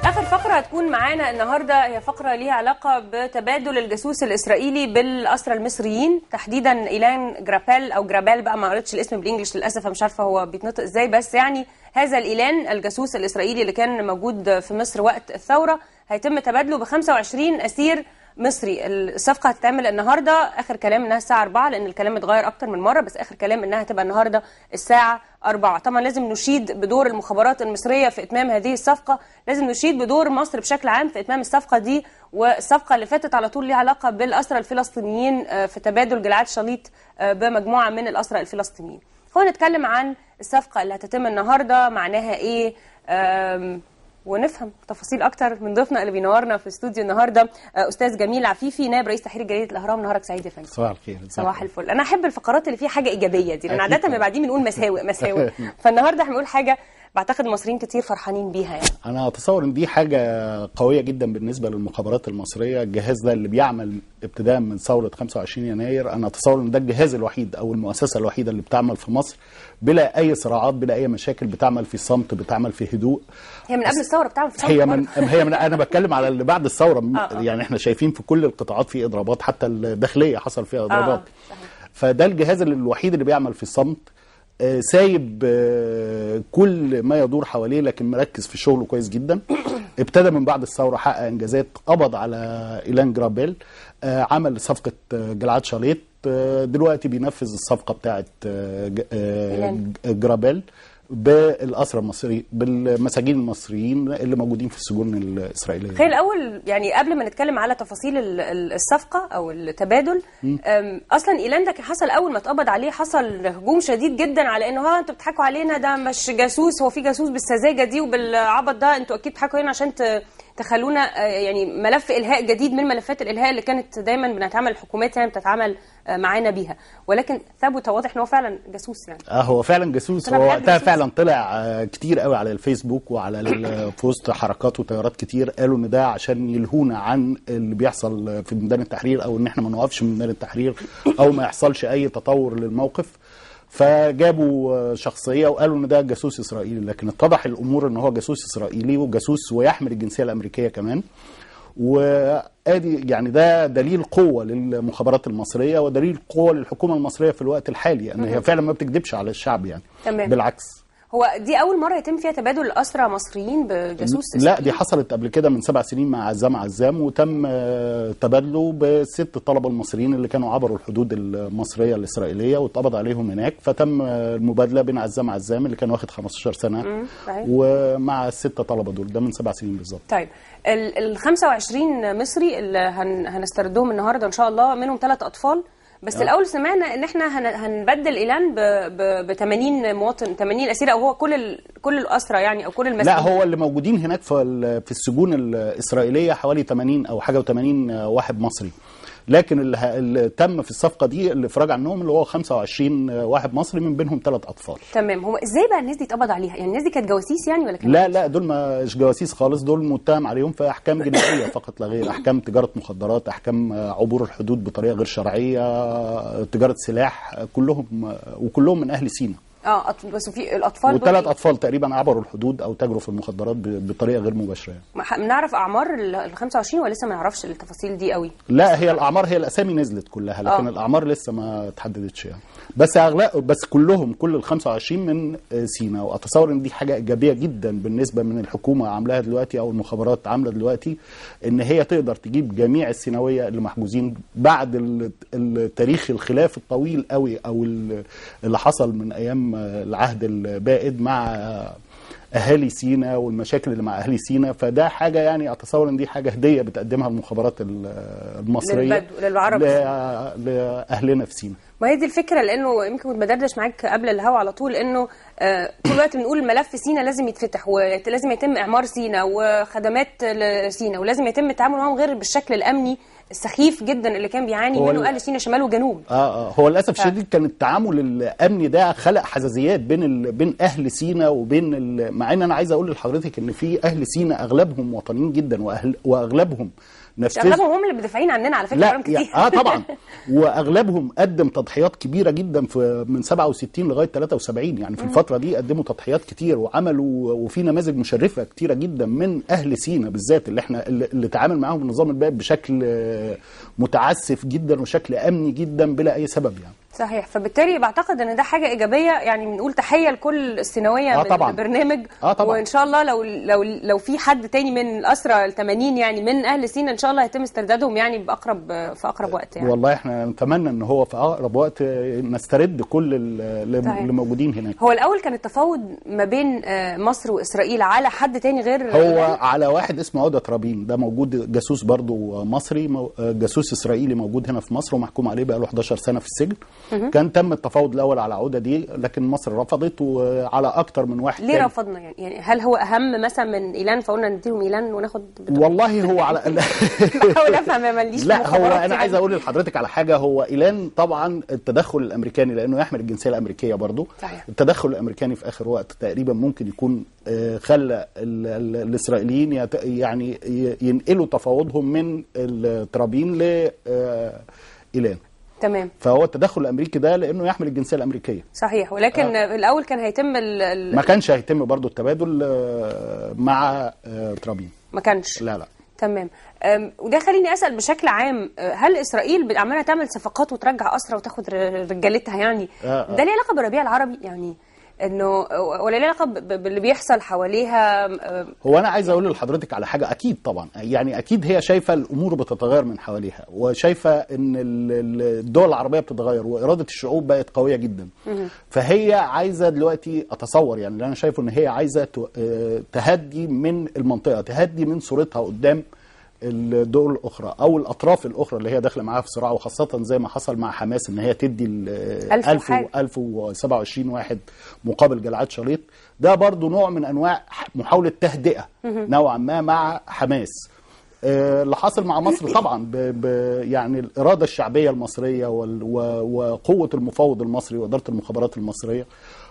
اخر فقره هتكون معانا النهارده هي فقره ليها علاقه بتبادل الجاسوس الاسرائيلي بالاسرى المصريين تحديدا ايلان جرابيل او جرابيل بقى ما قريتش الاسم بالانجلش للاسف أنا مش عارفه هو بيتنطق ازاي بس يعني هذا الايلان الجاسوس الاسرائيلي اللي كان موجود في مصر وقت الثوره هيتم تبادله ب 25 اسير مصري الصفقه هتتعمل النهارده اخر كلام انها الساعه 4 لان الكلام اتغير اكتر من مره بس اخر كلام انها هتبقى النهارده الساعه 4 طبعا لازم نشيد بدور المخابرات المصريه في اتمام هذه الصفقه لازم نشيد بدور مصر بشكل عام في اتمام الصفقه دي والصفقه اللي فاتت على طول ليها علاقه بالاسرى الفلسطينيين آه، في تبادل جلعاد شليط آه، بمجموعه من الاسرى الفلسطينيين خلينا نتكلم عن الصفقه اللي هتتم النهارده معناها ايه آم، ونفهم تفاصيل اكتر من ضيفنا اللي بينورنا في استوديو النهارده آه، استاذ جميل عفيفي نائب رئيس تحرير جريده الاهرام نهارك سعيد يا فندم صباح الخير صباح الفل انا احب الفقرات اللي فيها حاجه ايجابيه دي لان أكيد عاده طبعاً. ما بعدين بنقول مساوئ مساوئ فالنهارده احنا بنقول حاجه بعتقد المصريين كتير فرحانين بيها يعني انا اتصور ان دي حاجه قويه جدا بالنسبه للمخابرات المصريه الجهاز ده اللي بيعمل ابتداء من ثوره 25 يناير انا اتصور ان ده الجهاز الوحيد او المؤسسه الوحيده اللي بتعمل في مصر بلا اي صراعات بلا اي مشاكل بتعمل في صمت بتعمل في هدوء هي من قبل الثوره بتعمل في هي صوت من برضه. هي من انا بتكلم على اللي بعد الثوره آه، آه. يعني احنا شايفين في كل القطاعات في اضرابات حتى الداخليه حصل فيها اضرابات صحيح. فده الجهاز اللي- الوحيد اللي بيعمل في الصمت آه، سايب آه، كل ما يدور حواليه لكن مركز في شغله كويس جدا ابتدى من بعد الثوره حقق انجازات قبض على ايلان جرابيل آه، عمل صفقه آه، جلعاد شاليط آه، دلوقتي بينفذ الصفقه بتاعه آه، ج- آه، إيلان. جرابيل بالاسرى المصري بالمساجين المصريين اللي موجودين في السجون الاسرائيليه خلينا الاول يعني قبل ما نتكلم على تفاصيل ال- ال- الصفقه او التبادل أم، اصلا ايلان ده كان حصل اول ما اتقبض عليه حصل هجوم شديد جدا على انه ها انتوا بتضحكوا علينا ده مش جاسوس هو في جاسوس بالسذاجه دي وبالعبط ده انتوا اكيد بتضحكوا علينا عشان ت- تخلونا آه، يعني ملف الهاء جديد من ملفات الالهاء اللي كانت دايما بنتعامل الحكومات يعني بتتعامل آه، معانا بيها ولكن ثبت واضح ان هو فعلا جاسوس يعني اه هو فعلا جاسوس طلع هو بجد وقتها جاسوس؟ فعلا طلع آه، كتير قوي على الفيسبوك وعلى ال- في وسط حركات وتيارات كتير قالوا ان ده عشان يلهونا عن اللي بيحصل في ميدان التحرير او ان احنا ما نوقفش من ميدان التحرير او ما يحصلش اي تطور للموقف فجابوا آه، شخصيه وقالوا ان ده جاسوس اسرائيلي لكن اتضح الامور ان هو جاسوس اسرائيلي وجاسوس ويحمل الجنسيه الامريكيه كمان وادي يعني ده دليل قوه للمخابرات المصريه ودليل قوه للحكومه المصريه في الوقت الحالي ان هي فعلا ما بتكذبش على الشعب يعني تمام. بالعكس هو دي اول مره يتم فيها تبادل اسرى مصريين بجاسوس لا إسرائيلي؟ دي حصلت قبل كده من سبع سنين مع عزام عزام وتم آه، تبادله بست طلبه المصريين اللي كانوا عبروا الحدود المصريه الاسرائيليه واتقبض عليهم هناك فتم آه، المبادله بين عزام عزام اللي كان واخد 15 سنه صحيح. ومع الستة طلبه دول ده من سبع سنين بالظبط طيب ال ال 25 مصري اللي هن هنستردهم النهارده ان شاء الله منهم ثلاث اطفال بس الاول سمعنا ان احنا هن هنبدل ايلان ب ب 80 مواطن 80 اسير او هو كل ال كل الاسرى يعني او كل المساجين لا هو اللي موجودين هناك في ال- في السجون الاسرائيليه حوالي 80 او حاجه و80 واحد مصري لكن اللي, ه- اللي تم في الصفقه دي الافراج عنهم اللي هو 25 واحد مصري من بينهم ثلاث اطفال تمام هو ازاي بقى الناس دي اتقبض عليها يعني الناس دي كانت جواسيس يعني ولا كانت لا لا دول مش جواسيس خالص دول متهم عليهم في احكام جنائيه فقط لا غير احكام تجاره مخدرات احكام عبور الحدود بطريقه غير شرعيه تجاره سلاح كلهم وكلهم من اهل سينا اه أط- بس في الاطفال دول وثلاث إيه؟ اطفال تقريبا عبروا الحدود او تاجروا في المخدرات ب- بطريقه غير مباشره يعني. ما ح- بنعرف اعمار ال 25 ولا لسه ما نعرفش التفاصيل دي قوي لا هي الاعمار هي الاسامي نزلت كلها لكن آه. آه. الاعمار لسه ما اتحددتش يعني بس اغلب بس كلهم كل ال 25 من آه، سينا واتصور ان دي حاجه ايجابيه جدا بالنسبه من الحكومه عاملاها دلوقتي او المخابرات عامله دلوقتي ان هي تقدر تجيب جميع السيناويه اللي محجوزين بعد ال- التاريخ الخلاف الطويل قوي او ال- اللي حصل من ايام آه، العهد البائد مع آه، اهالي سينا والمشاكل اللي مع اهالي سينا فده حاجه يعني اتصور ان دي حاجه هديه بتقدمها المخابرات ال- المصريه للبدو- للعرب. ل- لاهلنا في سينا ما هي دي الفكره لانه يمكن كنت بدردش معاك قبل الهوا على طول انه آه، طول الوقت بنقول ملف سينا لازم يتفتح ولازم يتم اعمار سينا وخدمات لسينا ولازم يتم التعامل معاهم غير بالشكل الامني السخيف جدا اللي كان بيعاني هو منه ال- اهل سينا شمال وجنوب اه اه هو للاسف الشديد كان التعامل الامني ده خلق حزازيات بين ال... بين اهل سينا وبين ال... مع ان انا عايز اقول لحضرتك ان في اهل سينا اغلبهم وطنيين جدا واهل واغلبهم نفذ اغلبهم هم اللي مدافعين عننا على فكره لا كلام كتير يعني اه طبعا واغلبهم قدم تضحيات تضحيات كبيره جدا في من 67 لغايه 73 يعني في الفتره دي قدموا تضحيات كتير وعملوا وفي نماذج مشرفه كتيره جدا من اهل سينا بالذات اللي احنا اللي اللي تعامل معاهم النظام البائد بشكل آه، متعسف جدا وشكل امني جدا بلا اي سبب يعني صحيح فبالتالي بعتقد ان ده حاجه ايجابيه يعني بنقول تحيه لكل السيناويه آه من طبعاً. البرنامج آه طبعاً. وان شاء الله لو لو لو في حد تاني من الاسرى ال 80 يعني من اهل سينا ان شاء الله هيتم استردادهم يعني باقرب في اقرب وقت يعني والله احنا نتمنى ان هو في اقرب وقت نسترد كل ال- صحيح. اللي موجودين هناك هو الاول كان التفاوض ما بين آه، مصر واسرائيل على حد تاني غير هو على واحد اسمه عودة رابين ده موجود جاسوس برضو مصري مو- جاسوس اسرائيلي موجود هنا في مصر ومحكوم عليه بقى له 11 سنه في السجن كان تم التفاوض الاول على عودة دي لكن مصر رفضت وعلى اكتر من واحد ليه تاني. رفضنا يعني يعني هل هو اهم مثلا من ايلان فقلنا نديهم ايلان وناخد والله هو على بحاول افهم ما ماليش لا في هو مخابرات انا يعني. عايز اقول لحضرتك على حاجه هو ايلان طبعا التدخل الامريكاني لانه يحمل الجنسيه الامريكيه برضه صحيح. التدخل الامريكاني في اخر وقت تقريبا ممكن يكون آه، خلى ال- ال- الاسرائيليين يت- يعني ي- ينقلوا تفاوضهم من الترابين ل آه، ايلان تمام فهو التدخل الامريكي ده لانه يحمل الجنسيه الامريكيه صحيح ولكن آه. الاول كان هيتم ال... ال... ما كانش هيتم برضه التبادل آه، مع آه، ترابين ما كانش لا لا تمام أم، وده خليني اسال بشكل عام أه، هل اسرائيل عماله تعمل صفقات وترجع اسرى وتاخد ر- رجالتها يعني آه، آه. ده ليه علاقه بالربيع العربي يعني انه ولا ليه علاقه ب- ب- باللي بيحصل حواليها أم، هو انا عايز اقول لحضرتك على حاجه اكيد طبعا يعني اكيد هي شايفه الامور بتتغير من حواليها وشايفه ان ال- ال- الدول العربيه بتتغير واراده الشعوب بقت قويه جدا فهي عايزه دلوقتي اتصور يعني اللي انا شايفه ان هي عايزه ت- آه، تهدي من المنطقه تهدي من صورتها قدام الدول الاخرى او الاطراف الاخرى اللي هي داخله معاها في صراع وخاصه زي ما حصل مع حماس ان هي تدي ال ألف 1000 وحاجة. 1027 واحد مقابل جلعاد شريط ده برضو نوع من انواع محاوله تهدئه نوعا ما مع حماس آه، اللي حاصل مع مصر طبعا ب ب يعني الاراده الشعبيه المصريه وال و وقوه المفاوض المصري واداره المخابرات المصريه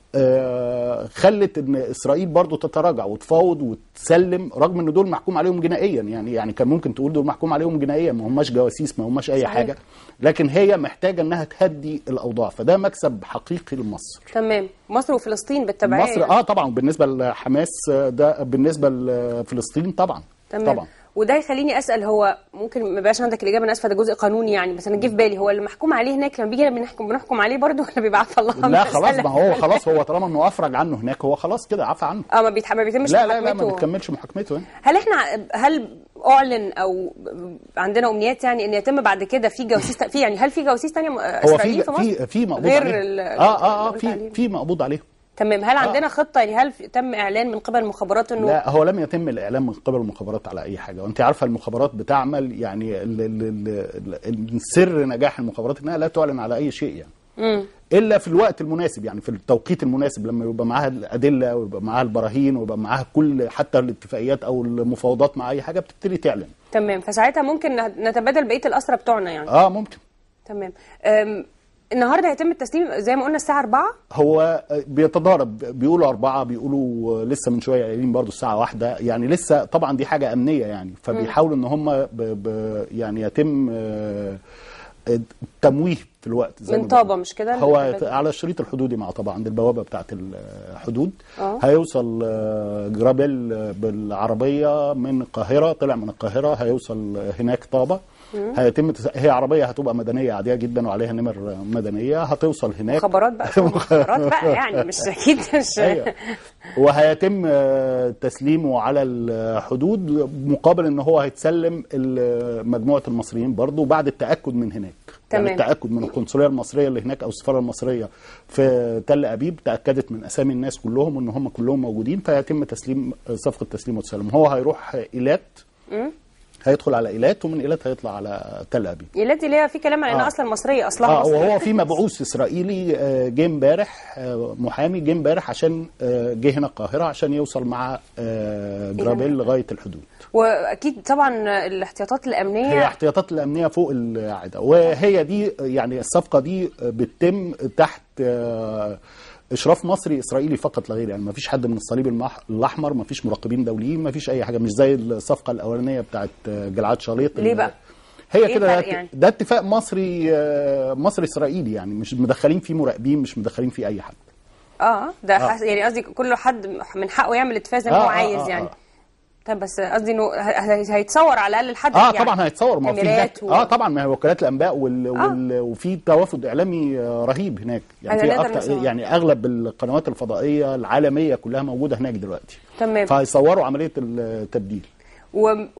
آه، خلت ان اسرائيل برضو تتراجع وتفاوض وتسلم رغم ان دول محكوم عليهم جنائيا يعني يعني كان ممكن تقول دول محكوم عليهم جنائيا ما هماش جواسيس ما هماش اي صحيح. حاجه لكن هي محتاجه انها تهدي الاوضاع فده مكسب حقيقي لمصر تمام مصر وفلسطين بالتبعيه مصر اه طبعا بالنسبه لحماس آه، ده بالنسبه لفلسطين طبعا تمام طبعا وده يخليني اسال هو ممكن ما يبقاش عندك الاجابه انا اسفه ده جزء قانوني يعني بس انا جه في بالي هو اللي محكوم عليه هناك لما بيجي بنحكم بنحكم عليه برضه ولا بيبقى عفى الله لا عما خلاص سلف؟ ما هو خلاص هو طالما انه افرج عنه هناك هو خلاص كده عفى عنه اه ما بيتح- ما بيتمش لا لا لا ما محاكمته. بتكملش محاكمته يعني. هل احنا هل اعلن او عندنا امنيات يعني ان يتم بعد كده في جواسيس في يعني هل في جواسيس ثانيه هو اسرائيليين في في مصر في في مقبوض غير عليه ال- اه اه اه اللي قلت في عليه؟ في مقبوض عليه تمام هل عندنا خطه يعني هل في- تم اعلان من قبل المخابرات انه لا هو لم يتم الاعلان من قبل المخابرات على اي حاجه وانت عارفه المخابرات بتعمل يعني ال ال ال ال سر نجاح المخابرات انها لا تعلن على اي شيء يعني مم. الا في الوقت المناسب يعني في التوقيت المناسب لما يبقى معاها الادله ويبقى معاها البراهين ويبقى معاها كل حتى الاتفاقيات او المفاوضات مع اي حاجه بتبتدي تعلن تمام فساعتها ممكن نتبادل بقيه الاسرى بتوعنا يعني اه ممكن تمام أم، النهارده هيتم التسليم زي ما قلنا الساعه 4 هو بيتضارب بيقولوا أربعة بيقولوا لسه من شوية قايلين برضو الساعة واحدة يعني لسه طبعا دي حاجة أمنية يعني فبيحاولوا إن هم ب ب يعني يتم آه، التمويه في الوقت زي من ما طابة بيقولوا. مش كده؟ هو الاتفاق؟ على الشريط الحدودي مع طبعا عند البوابة بتاعة الحدود آه. هيوصل آه، جرابيل بالعربية من القاهرة طلع من القاهرة هيوصل هناك طابة هيتم تس... هي عربية هتبقى مدنية عادية جدا وعليها نمر مدنية هتوصل هناك مخابرات بقى مخابرات بقى يعني مش اكيد مش أيوة. وهيتم آه، تسليمه على الحدود مقابل ان هو هيتسلم ال- مجموعه المصريين برضه بعد التاكد من هناك تمام. يعني التاكد من القنصليه المصريه اللي هناك او السفاره المصريه في تل ابيب تاكدت من اسامي الناس كلهم وان هم كلهم موجودين فيتم تسليم صفقه تسليم وتسلم هو هيروح ايلات هيدخل على ايلات ومن ايلات هيطلع على تل ابيب التي اللي هي في كلام عن انها آه. اصلا مصريه اصلها اه مصري. وهو في مبعوث اسرائيلي آه، جه امبارح آه، محامي جه امبارح عشان آه، جه هنا القاهره عشان يوصل مع آه، جرابيل لغايه الحدود واكيد طبعا الاحتياطات هي الامنيه احتياطات الامنيه فوق العاده وهي دي يعني الصفقه دي بتتم تحت آه، اشراف مصري اسرائيلي فقط لا غير يعني ما فيش حد من الصليب المح- الاحمر ما فيش مراقبين دوليين ما فيش اي حاجه مش زي الصفقه الاولانيه بتاعت آه، جلعاد شاليط ليه بقى؟ هي إيه كده الفرق ده, يعني؟ ده اتفاق مصري آه، مصري اسرائيلي يعني مش مدخلين فيه مراقبين مش مدخلين فيه اي حد اه ده آه. حس... يعني قصدي كل حد من حقه يعمل اتفاق زي ما آه، هو آه، عايز آه، يعني آه. طب بس قصدي انه ه- ه- هيتصور على الاقل الحد اه يعني طبعا هيتصور ما هو في كاميرات هناك و... اه طبعا ما هي وكالات الانباء وال... وال... وفي توافد اعلامي آه، رهيب هناك يعني أيوة، في نقدر أكتر نصور. يعني اغلب القنوات الفضائيه العالميه كلها موجوده هناك دلوقتي تمام فهيصوروا عمليه التبديل و...